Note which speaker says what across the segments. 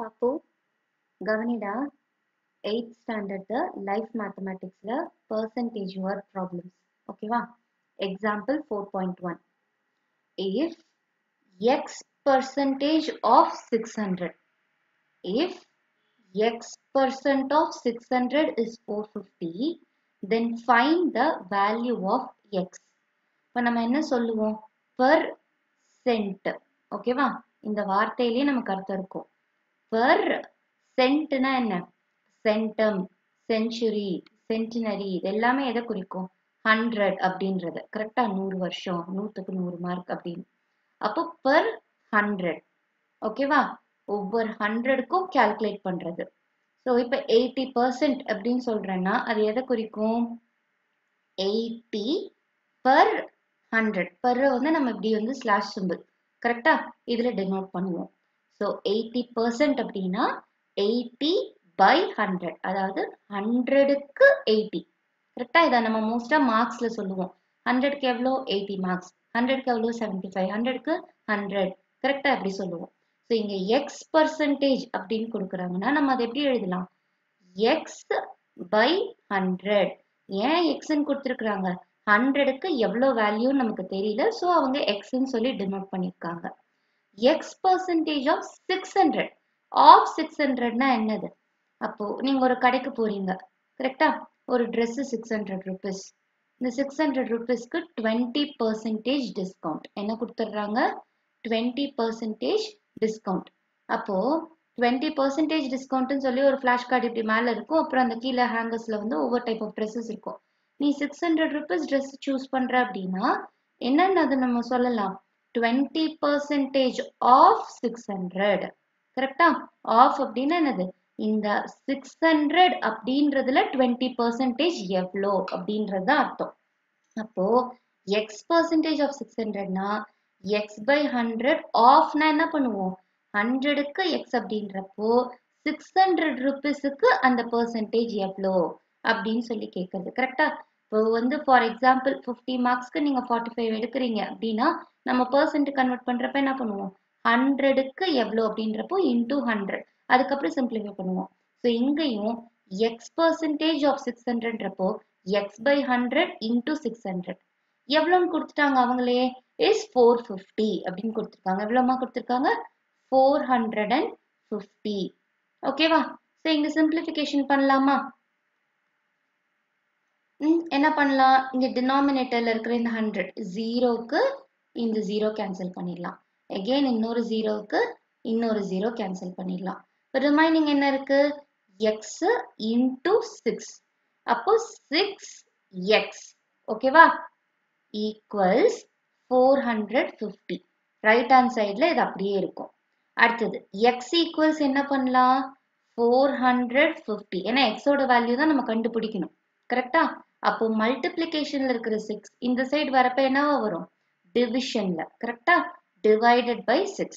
Speaker 1: பாப்பு கவனிடா eighth standard life மேத்தமேட்டிக்ஸில் பர்சன்டேஜ் வேர்ட் ப்ராப்ளம்ஸ் ஓகேவா example four point one if x percentage of six hundred if x percent of six hundred is four fifty then find the value of x இப்போ நம்ம என்ன சொல்லுவோம் per send ஓகேவா இந்த வார்த்தையிலேயே நமக்கு அர்த்தம் இருக்கும் பர் சென்ட்னா என்ன சென்டம் செஞ்சுரி சென்டினரி இது எல்லாமே எதை குறிக்கும் ஹண்ட்ரட் அப்படின்றது கரெக்டா நூறு வருஷம் நூற்றுக்கு நூறு மார்க் அப்படின்னு அப்போ பர் ஹண்ட்ரட் ஓகேவா ஒவ்வொரு ஹண்ட்ரடுக்கும் கால்குலேட் பண்றது ஸோ இப்போ எயிட்டி பர்சன்ட் அப்படின்னு சொல்றேன்னா அது எதை குறிக்கும் எயிட்டி பர் ஹண்ட்ரட் பர் வந்து நம்ம இப்படி வந்து ஸ்லாஷ் சிம்பிள் கரெக்டா இதுல டெனோட் பண்ணுவோம் ஸோ எயிட்டி பர்சன்ட் அப்படின்னா எயிட்டி பை ஹண்ட்ரட் அதாவது ஹண்ட்ரடுக்கு எயிட்டி கரெக்டா இதை நம்ம மோஸ்டா மார்க்ஸ்ல சொல்லுவோம் ஹண்ட்ரட்க்கு எவ்வளோ எயிட்டி மார்க்ஸ் ஹண்ட்ரட்க்கு எவ்வளோ செவன்டி ஃபைவ் ஹண்ட்ரட்க்கு ஹண்ட்ரட் கரெக்டா எப்படி சொல்லுவோம் ஸோ இங்க எக்ஸ் பர்சன்டேஜ் அப்படின்னு கொடுக்குறாங்கன்னா நம்ம அதை எப்படி எழுதலாம் எக்ஸ் பை ஹண்ட்ரட் ஏன் எக்ஸ்ன்னு கொடுத்துருக்குறாங்க ஹண்ட்ரடுக்கு எவ்வளோ வேல்யூன்னு நமக்கு தெரியல ஸோ அவங்க எக்ஸ்ன்னு சொல்லி டினோட் பண்ணியிருக்காங்க x percentage of six hundred of six ஹண்ட்ரட்னா என்னது அப்போ நீங்க ஒரு கடைக்கு போறீங்க கரெக்டா ஒரு ட்ரெஸ் சிக்ஸ் ஹண்ட்ரட் ருபீஸ் இந்த சிக்ஸ் ஹண்ட்ரட் ருபீஸ்க்கு டுவெண்ட்டி பர்சன்டேஜ் டிஸ்கவுண்ட் என்ன கொடுத்துட்றாங்க டுவெண்ட்டி பர்சன்டேஜ் டிஸ்கவுண்ட் அப்போ டுவெண்ட்டி பர்சன்டேஜ் டிஸ்கவுண்ட்னு சொல்லி ஒரு ஃபிளாஷ் கார்டு இப்படி மேலே இருக்கும் அப்புறம் அந்த கீழே ஹேங்கர்ஸ்ல வந்து ஒவ்வொரு டைப் ஆஃப் ட்ரெஸ்ஸஸ் இருக்கும் நீ six hundred rupees dress choose பண்ற அப்படின்னா என்னென்னது நம்ம சொல்லலாம் twenty percentage of six hundred கரெக்டா ஆஃப் அப்படின்னா என்னது இந்த சிக்ஸ் ஹண்ட்ரட் அப்படின்றதுல டுவெண்ட்டி பர்சன்டேஜ் எவ்வளோ அப்படின்றது தான் அர்த்தம் அப்போ எக்ஸ் பர்சன்டேஜ் ஆஃப் சிக்ஸ் ஹண்ட்ரட்னா எக்ஸ் பை ஹண்ட்ரட் ஆஃப்னா என்ன பண்ணுவோம் ஹண்ட்ரடுக்கு எக்ஸ் அப்படின்றப்போ சிக்ஸ் ஹண்ட்ரட் ருபீஸுக்கு அந்த பர்சன்டேஜ் எவ்வளோ அப்படின்னு சொல்லி கேட்கறது கரெக்டா இப்போ வந்து ஃபார் எக்ஸாம்பிள் ஃபிஃப்டி மார்க்ஸ்க்கு நீங்க ஃபார்ட்டி ஃபைவ் எடுக்கிறீங்க அப்படின்னா நம்ம பர்சன்ட் கன்வெர்ட் பண்றப்ப என்ன பண்ணுவோம் ஹண்ட்ரடுக்கு எவ்வளோ அப்படின்றப்போ இன்டூ ஹண்ட்ரட் அதுக்கப்புறம் சிம்பிளிஃபை பண்ணுவோம் ஸோ இங்கேயும் எக்ஸ் பர்சன்டேஜ் ஆஃப் சிக்ஸ் ஹண்ட்ரட்ன்றப்போ x by hundred into six hundred எவ்வளோன்னு கொடுத்துட்டாங்க அவங்களே இஸ் ஃபோர் ஃபிஃப்டி அப்படின்னு கொடுத்துருக்காங்க எவ்வளோமா கொடுத்துருக்காங்க ஃபோர் ஹண்ட்ரட் அண்ட் ஃபிஃப்டி ஓகேவா ஸோ இங்க சிம்பிளிஃபிகேஷன் பண்ணலாமா ம் என்ன பண்ணலாம் இங்க டினாமினேட்டர்ல இருக்கிற இந்த ஹண்ட்ரட் ஜீரோக்கு இந்த ஜீரோ கேன்சல் பண்ணிடலாம் எகெயின் இன்னொரு ஜீரோவுக்கு இன்னொரு ஜீரோ கேன்சல் பண்ணிடலாம் இப்போ ரிமைனிங் என்ன இருக்கு எக்ஸ் இன்டூ சிக்ஸ் அப்போ சிக்ஸ் எக்ஸ் ஓகேவா equals four hundred fifty right hand சைடில் இது அப்படியே இருக்கும் அடுத்தது எக்ஸ் ஈக்குவல்ஸ் என்ன பண்ணலாம் ஃபோர் ஹண்ட்ரட் ஃபிஃப்டி ஏன்னா எக்ஸோட வேல்யூ தான் நம்ம கண்டுபிடிக்கணும் கரெக்டா அப்போ மல்டிப்ளிகேஷன்ல இருக்கிற சிக்ஸ் இந்த சைடு வரப்ப என்னவா வரும் டிவிஷன்ல கரெக்டா டிவைடட் பை சிக்ஸ்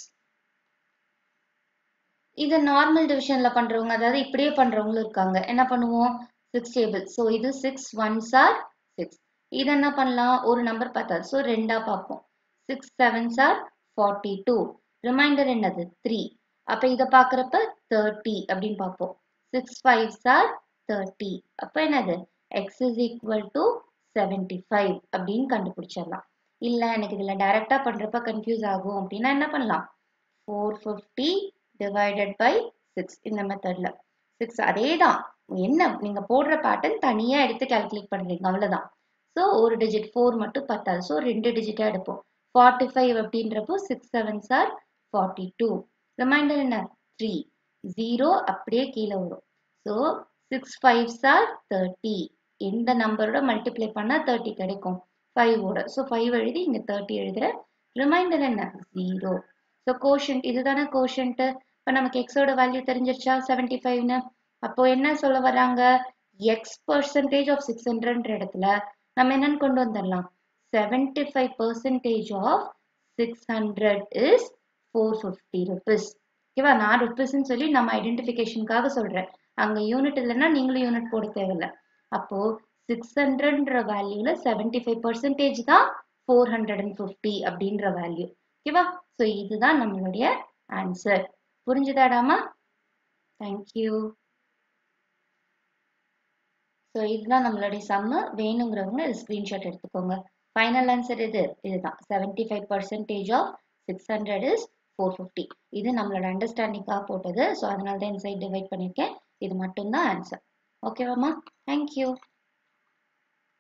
Speaker 1: இது நார்மல் டிவிஷன்ல பண்றவங்க அதாவது இப்படியே பண்றவங்களும் இருக்காங்க என்ன பண்ணுவோம் சிக்ஸ் டேபிள் ஸோ இது சிக்ஸ் ஒன்ஸ் ஆர் சிக்ஸ் இது என்ன பண்ணலாம் ஒரு நம்பர் பார்த்தாது ஸோ ரெண்டா பார்ப்போம் six sevens are forty two remainder என்னது த்ரீ அப்போ இதை பார்க்குறப்ப தேர்ட்டி அப்படின்னு பார்ப்போம் சிக்ஸ் ஃபைவ்ஸ் ஆர் தேர்ட்டி அப்போ என்னது x is equal to seventy five அப்படின்னு கண்டுபிடிச்சிடலாம் இல்லை எனக்கு இதில் டைரெக்டாக பண்ணுறப்ப கன்ஃபியூஸ் ஆகும் அப்படின்னா என்ன பண்ணலாம் four fifty divided by six இந்த மெத்தடில் சிக்ஸ் அதே தான் என்ன நீங்கள் போடுற பேட்டர்ன் தனியாக எடுத்து கால்குலேட் பண்ணுறீங்க அவ்வளோதான் ஸோ ஒரு டிஜிட் ஃபோர் மட்டும் பத்தாது ஸோ ரெண்டு டிஜிட்டாக எடுப்போம் ஃபார்ட்டி ஃபைவ் அப்படின்றப்போ six sevens are forty two remainder என்ன த்ரீ ஜீரோ அப்படியே கீழே வரும் so six fives are thirty எந்த நம்பரோட மல்டிப்ளை பண்ணால் தேர்ட்டி கிடைக்கும் ஃபைவோட ஸோ ஃபைவ் எழுதி இங்கே தேர்ட்டி எழுதுற ரிமைண்டர் என்ன ஜீரோ ஸோ கோஷன்ட் இதுதானே கோஷன்ட்டு இப்போ நமக்கு எக்ஸோட வேல்யூ தெரிஞ்சிருச்சா செவன்டி ஃபைவ்னு அப்போ என்ன சொல்ல வராங்க எக்ஸ் பர்சன்டேஜ் ஆஃப் சிக்ஸ் ஹண்ட்ரட்ன்ற இடத்துல நம்ம என்னன்னு கொண்டு வந்துடலாம் seventy five percentage of six hundred is four fifty rupees ஓகேவா நான் ருபீஸ்ன்னு சொல்லி நம்ம ஐடென்டிஃபிகேஷனுக்காக சொல்கிறேன் அங்கே யூனிட் இல்லைன்னா நீங்களும் யூனிட் போட தேவையில்ல அப்போ சிக்ஸ் ஹண்ட்ரட்ன்ற வேல்யூல செவன்டி ஃபைவ் பர்சன்டேஜ் தான் ஃபோர் ஹண்ட்ரட் அண்ட் ஃபிஃப்டி அப்படின்ற வேல்யூ ஓகேவா ஸோ இதுதான் நம்மளுடைய ஆன்சர் புரிஞ்சுதாடாமா தேங்க்யூ ஸோ இதுதான் நம்மளுடைய சம்மு வேணுங்கிறவங்க இது ஸ்க்ரீன்ஷாட் எடுத்துக்கோங்க ஃபைனல் ஆன்சர் இது இதுதான் seventy five percentage of six hundred is four fifty இது நம்மளோட அண்டர்ஸ்டாண்டிங்காக போட்டது ஸோ அதனால தான் இந்த சைட் டிவைட் பண்ணியிருக்கேன் இது மட்டும்தான் ஆன்சர் ஓகேவாம்மா தேங்க்யூ